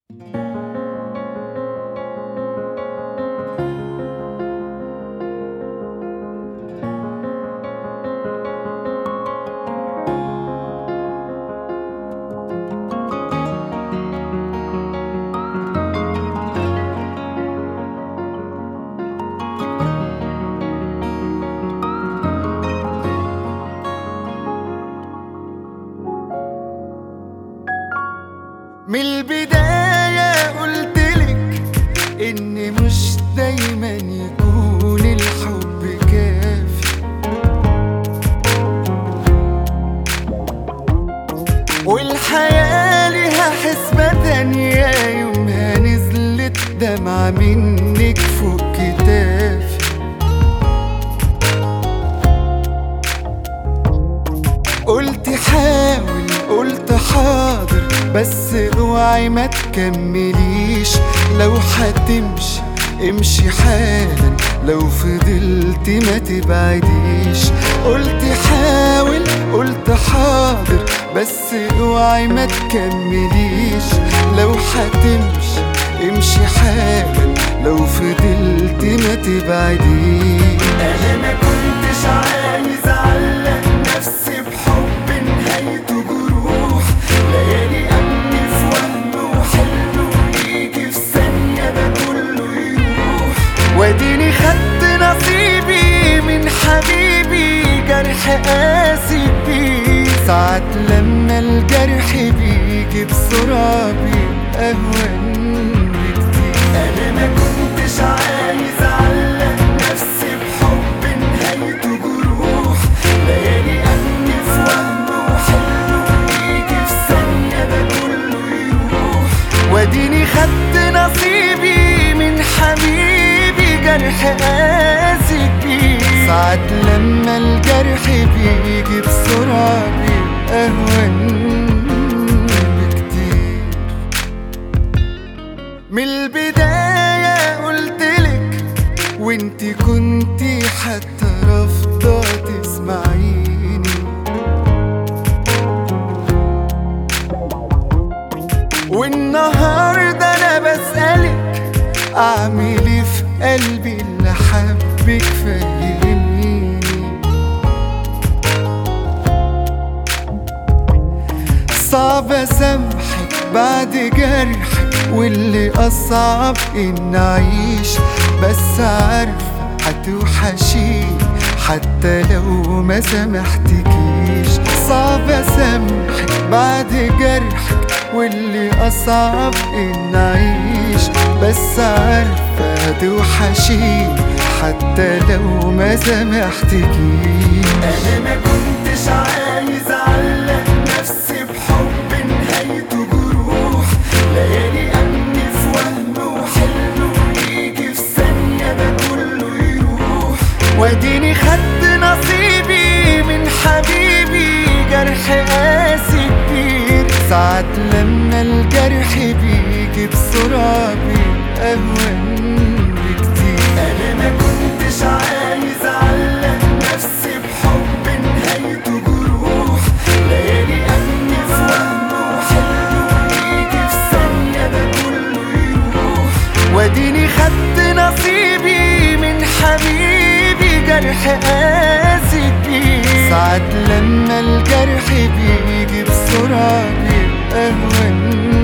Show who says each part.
Speaker 1: من البداية قلتلك إن مش دايما يكون الحب كافي والحياة ليها حسبة تانية يومها نزلت دمعة منك فوق كتافي قلت حاول قلت حاضر بس اوعي ما تكمليش لو هتمشي امشي حالا لو فضلت ما تبعديش قلت حاول قلت حاضر بس اوعي ما تكمليش لو هتمشي امشي حالا لو فضلت ما تبعديش انا ما كنتش عايز اعلق نفسي بحب نهايته جروح ليالي امني في وهم وحلم ويجي في ثانيه ده كله يروح واديني خدت نصيبي من حبيبي جرح قاسي بيه ساعات لما الجرح بيجي بسرعه بيبقى اهون بكتير انا ما كنتش عايز اعلق نفسي بحب نهايته جروح ليالي امني في وهم وحلم ويجي في ثانيه ده كله يروح واديني خدت نصيبي من حبيبي جرح قاسي بيه ساعات لما الجرح بيجي بسرعه بيبقى اهون بكتير من البداية قلتلك وانتي كنتي حتى رافضة تسمعيني والنهاردة أنا بسألك أعمل إيه في قلبي اللي حبك فهميني صعب اسامحك بعد جرحك واللي اصعب ان اعيش بس عارف هتوحشيني حتى لو ما سامحتكيش صعب اسامحك بعد جرحك واللي اصعب ان اعيش بس عارفه هتوحشيني حتى لو ما سامحتكيش انا ما كنتش عايز اعلق نفسي بحب نهايته جروح ليالي امني في وهم وحلم ويجي في ثانيه ده كله يروح واديني خدت نصيبي من حبيبي جرح قاسي كبير ساعات لما الجرح بيجي بسرعه بيبقى اهون بكتير انا ما كنتش عايز اعلق نفسي بحب نهايته جروح ليالي امني في وهم وحلم ويجي في ثانيه ده كله يروح واديني خدت نصيبي من حبيبي جرح قاسي كبير ساعات لما الجرح بيجي بسرعه بيبقى اهون